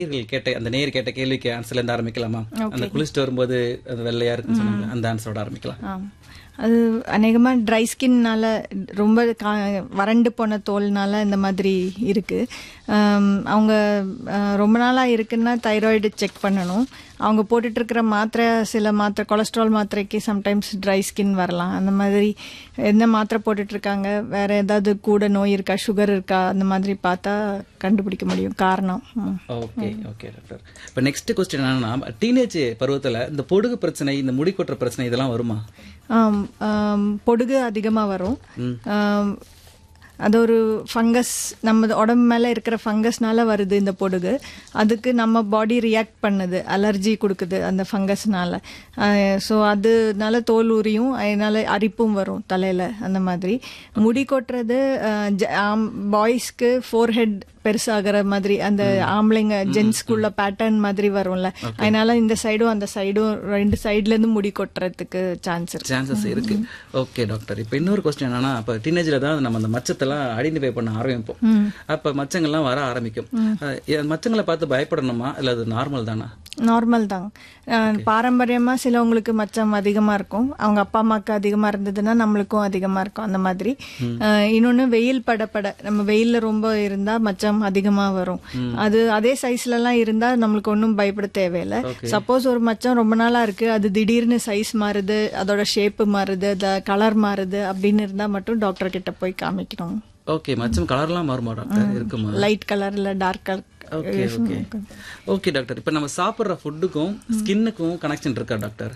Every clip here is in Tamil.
நேயர்கள் கேட்ட அந்த நேயர் கேட்ட கேள்விக்கு ஆன்சர்ல இருந்து ஆரம்பிக்கலாமா அந்த குளிச்சுட்டு வரும்போது அது வெள்ளையா இருக்குன்னு சொன்னாங்க அந்த ஆன்சரோட ஆரம்பிக்கலாம் ஆம். அது அநேகமாக ட்ரை ஸ்கின்னால ரொம்ப கா வறண்டு போன தோல்னால இந்த மாதிரி இருக்கு ஆம், அவங்க அஹ், ரொம்ப நாளாக இருக்குன்னா தைராய்டு செக் பண்ணணும் அவங்க போட்டுட்டு இருக்கிற மாத்திரை சில மாத்திரை கொலஸ்ட்ரால் மாத்திரைக்கு சம்டைம்ஸ் ட்ரை ஸ்கின் வரலாம் அந்த மாதிரி என்ன மாத்திரை போட்டுட்டு இருக்காங்க வேற ஏதாவது கூட நோய் இருக்கா சுகர் இருக்கா அந்த மாதிரி பார்த்தா கண்டுபிடிக்க முடியும் காரணம் ம். ஓகே ஓகே டாக்டர் இப்போ நெக்ஸ்ட் கொஸ்டின் என்னன்னா டீனேஜ் பருவத்துல இந்த பொடுகு பிரச்சனை இந்த முடி கொட்டுற பிரச்சனை இதெல்லாம் வருமா ஆம், ஆம், பொடுகு அதிகமாக வரும் ஆம், அது ஒரு ஃபங்கஸ் நம்ம உடம்பு மேலே இருக்கிற ஃபங்கஸ்னால வருது இந்த பொடுகு அதுக்கு நம்ம பாடி ரியாக்ட் பண்ணுது அலர்ஜி கொடுக்குது அந்த ஃபங்கஸ்னால ஸோ அதனால தோல் உரியும் அதனால அரிப்பும் வரும் தலையில் அந்த மாதிரி முடி கொட்டுறது பாய்ஸ்க்கு ஃபோர் ஹெட் பெருசாகிற மாதிரி அந்த ஆம்பளைங்க ஜென்ஸ்குள்ள பேட்டர்ன் மாதிரி வரும்ல அதனால இந்த சைடும் அந்த சைடும் ரெண்டு சைடுல இருந்து முடி கொட்டுறதுக்கு சான்ஸ் இருக்கு சான்சஸ் இருக்கு ஓகே டாக்டர் இப்போ இன்னொரு கொஸ்டின் என்னன்னா இப்போ டீனேஜ்ல தான் நம்ம அந்த மச்சத்தெல்லாம் ஐடென்டிஃபை பண்ண ஆரம்பிப்போம் அப்ப மச்சங்கள்லாம் வர ஆரம்பிக்கும் அஹ், இந்த மச்சங்களை பார்த்து பயப்படணுமா இல்ல அது நார்மல் தானா நார்மல் தாங்க அஹ், பாரம்பரியமா சிலவங்களுக்கு மச்சம் அதிகமா இருக்கும் அவங்க அப்பா அம்மாவுக்கு அதிகமா இருந்ததுன்னா நம்மளுக்கும் அதிகமா இருக்கும் அந்த மாதிரி அஹ், இன்னொன்னு வெயில் படப்பட நம்ம வெயில்ல ரொம்ப இருந்தா மச்சம் அதிகமா வரும் அது அதே சைஸ்ல எல்லாம் இருந்தா நம்மளுக்கு ஒன்றும் பயப்பட தேவையில்லை சப்போஸ் ஒரு மச்சம் ரொம்ப நாளா இருக்கு அது திடீர்னு சைஸ் மாறுது அதோட ஷேப்பு மாறுது அந்த கலர் மாறுது அப்படின்னு இருந்தா மட்டும் டாக்டர் கிட்ட போய் காமிக்கணும் ஓகே மச்சம் கலர்லாம் மாறுமா டாக்டர் இருக்குமா லைட் கலர் இல்ல dark colour okay okay okay doctor இப்போ நம்ம சாப்பிட்ற ஃபுட்டுக்கும் ஸ்கின்னுக்கும் கனெக்ஷன் இருக்கா டாக்டர்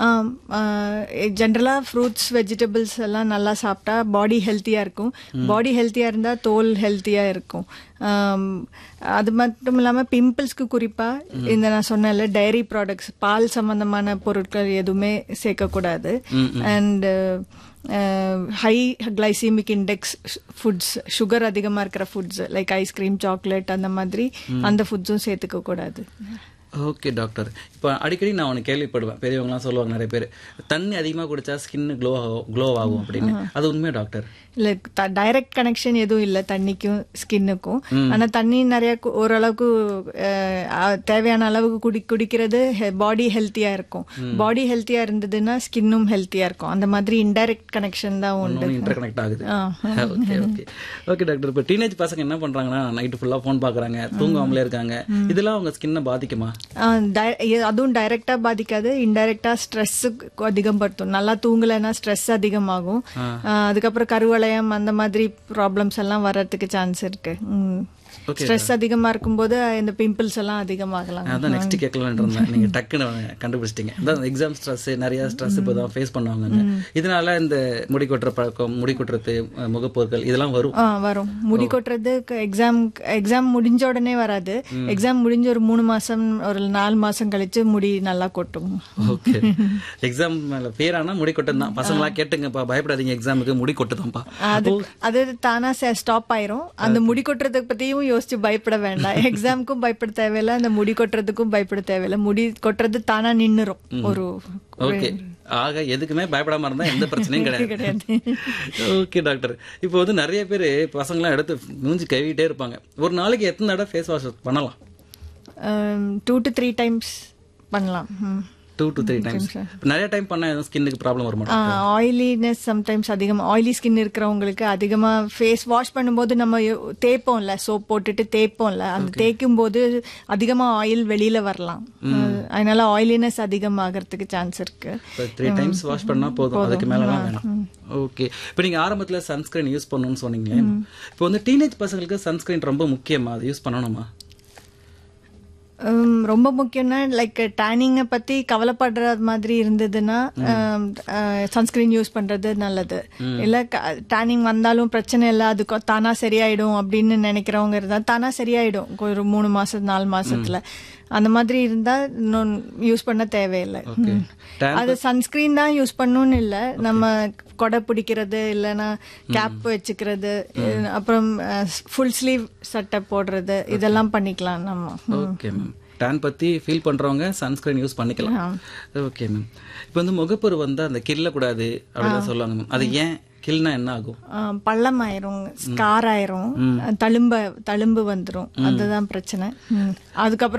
ஜென்ரலாக ஃப்ரூட்ஸ் வெஜிடபிள்ஸ் எல்லாம் நல்லா சாப்பிட்டா பாடி ஹெல்த்தியாக இருக்கும் பாடி ஹெல்த்தியாக இருந்தால் தோல் ஹெல்த்தியாக இருக்கும் ஆம், அது மட்டும் இல்லாமல் பிம்பிள்ஸ்க்கு குறிப்பாக இந்த நான் சொன்னேன்ல டைரி ப்ராடக்ட்ஸ் பால் சம்பந்தமான பொருட்கள் எதுவுமே சேர்க்கக்கூடாது and high glycemic index foods sugar அதிகமாக இருக்கிற ஃபுட்ஸ் லைக் ஐஸ்கிரீம் சாக்லேட் அந்த மாதிரி அந்த ஃபுட்ஸும் சேர்த்துக்க கூடாது ஓகே டாக்டர் இப்போ அடிக்கடி நான் உனக்கு கேள்விப்படுவேன் பெரியவங்கலாம் சொல்லுவாங்க நிறைய பேர் தண்ணி அதிகமாக குடிச்சா ஸ்கின் க்ளோ ஆகும் க்ளோ ஆகும் அப்படின்னு அது உண்மையா டாக்டர் இல்லை டைரக்ட் கனெக்ஷன் எதுவும் இல்லை தண்ணிக்கும் ஸ்கின்னுக்கும் ஆனால் தண்ணி நிறைய கு- ஓரளவுக்கு அஹ், அஹ், தேவையான அளவுக்கு குடி குடிக்கிறது பாடி ஹெல்த்தியாக இருக்கும் பாடி ஹெல்த்தியாக இருந்ததுன்னா ஸ்கின்னும் ஹெல்த்தியாக இருக்கும் அந்த மாதிரி இன்டைரக்ட் கனெக்ஷன் தான் உண்டு இன்டர் கனெக்ட் ஆகுது ஆ. ஓகே ஓகே ஓகே டாக்டர் இப்போ டீனேஜ் பசங்க என்ன பண்றாங்கன்னா நைட்டு ஃபுல்லா ஃபோன் பாக்குறாங்க தூங்காமலே இருக்காங்க இதெல்லாம் அவங்க ஸ்கின்னை பாதிக்குமா ஆஹ் di- எ- அதுவும் டைரக்டா பாதிக்காது இன்டைரக்டா ஸ்ட்ரெஸ் அதிகப்படுத்தும் நல்லா தூங்கலைன்னா ஸ்ட்ரெஸ் அதிகமாகும் ஆஹ் அதுக்கப்புறம் கருவளையம் அந்த மாதிரி ப்ராப்ளம்ஸ் எல்லாம் வர்றதுக்கு சான்ஸ் இருக்கு ஸ்ட்ரெஸ் அதிகமா இருக்கும்போது இந்த பிம்பிள்ஸ் எல்லாம் அதிகமாகலாம் அதான் நெக்ஸ்ட் கேட்கலான்னு இருந்தேன் நீங்க டக்குன்னு கண்டுபிடிச்சிட்டீங்க அதான் எக்ஸாம் ஸ்ட்ரெஸ் நிறைய ஸ்ட்ரெஸ் இப்போ தான் ஃபேஸ் பண்ணுவாங்க இதனால இந்த முடி கொட்டுற பழக்கம் முடி கொட்டுறது அஹ், முகப்பொருட்கள் இதெல்லாம் வரும் ஆ வரும் முடி கொட்டுறது எக்ஸாம் எக்ஸாம் முடிஞ்ச உடனே வராது எக்ஸாம் முடிஞ்ச ஒரு மூணு மாசம் ஒரு நாலு மாசம் கழிச்சு முடி நல்லா கொட்டும் ஓகே எக்ஸாம் மேல பேர் ஆனா முடி கொட்டம் தான் பசங்களா கேட்டுங்கப்பா பயப்படாதீங்க எக்ஸாமுக்கு முடி கொட்டுதான்ப்பா அது அது தானா ஸ்டாப் ஆயிரும் அந்த முடி கொட்டுறதை பத்தியும் யோசிச்சு பயப்பட வேண்டாம் எக்ஸாமுக்கும் பயப்பட தேவையில்ல அந்த முடி கொட்டுறதுக்கும் பயப்பட தேவையில்ல முடி கொட்டுறது தானா நின்னுரும் ஒரு ஓகே ஆக எதுக்குமே பயப்படாம இருந்தா எந்த பிரச்சனையும் கிடையாது கிடையாது ஓகே டாக்டர் இப்போ வந்து நிறைய பேர் பசங்களாம் எடுத்து மூஞ்சி கழுவிட்டே இருப்பாங்க ஒரு நாளைக்கு எத்தனை தடவை ஃபேஸ் வாஷ் பண்ணலாம் டூ டு த்ரீ டைம்ஸ் பண்ணலாம் ம். டூ டு த்ரீ டைம்ஸ் நிறைய டைம் பண்ணா எதுவும் ஸ்கின்னுக்கு ப்ராப்ளம் வருமா ஆயிலினஸ் சம்டைம்ஸ் அதிகமாக ஆயிலி ஸ்கின் இருக்கிறவங்களுக்கு அதிகமாக ஃபேஸ் வாஷ் பண்ணும்போது நம்ம யோ- தேய்ப்போம்ல சோப் போட்டுட்டு தேய்ப்போம்ல அந்த தேய்க்கும் போது அதிகமாக ஆயில் வெளியில வரலாம் அஹ் அதனால ஆயிலினஸ் அதிகமாகறதுக்கு சான்ஸ் இருக்கு த்ரீ டைம்ஸ் வாஷ் பண்ணா போதும் அதுக்கு மேலலாம் வேணாம் ஓகே இப்போ நீங்க ஆரம்பத்துல சன்ஸ்கிரீன் யூஸ் பண்ணணும்னு சொன்னீங்களே இப்போ வந்து டீனேஜ் பசங்களுக்கு சன்ஸ்கிரீன் ரொம்ப முக்கியமா அது யூஸ் பண்ணணுமா ஹம், ரொம்ப முக்கியம்னா லைக் டேனிங்கை பத்தி கவலைப்படுற மாதிரி இருந்ததுன்னா சன்ஸ்கிரீன் யூஸ் பண்றது நல்லது இல்ல டேனிங் வந்தாலும் பிரச்சனை இல்லை அது கொ- தானா சரியாயிடும் அப்படின்னு நினைக்கிறவங்க இருந்தா தானா சரியாயிடும் ஒரு மூணு மாசம் நாலு மாசத்துல அந்த மாதிரி இருந்தா இன்னும் யூஸ் பண்ண தேவையில்லை ஓகே ம். அது சன்ஸ்கிரீன் தான் யூஸ் பண்ணணும்னு இல்ல நம்ம கொடை பிடிக்கிறது இல்லைன்னா கேப் வச்சுக்கிறது அப்புறம் ஃபுல் ஸ்லீவ் சட்டை போடுறது இதெல்லாம் பண்ணிக்கலாம் நம்ம ஓகே மேம் டேன் பத்தி ஃபீல் பண்றவங்க சன்ஸ்கிரீன் யூஸ் பண்ணிக்கலாம் ஓகே மேம் இப்போ வந்து முகப்பரு வந்தா அந்த கில்லக்கூடாது அப்படின்னு சொல்லுவாங்க மேம் அது ஏன் கில்னா என்ன ஆகும் ஆஹ் பள்ளம் ஆயிரும் ஸ்கார் ஆயிரும் தழும்ப தழும்பு வந்துரும் அதுதான் பிரச்சனை ம். அதுக்கப்புறம்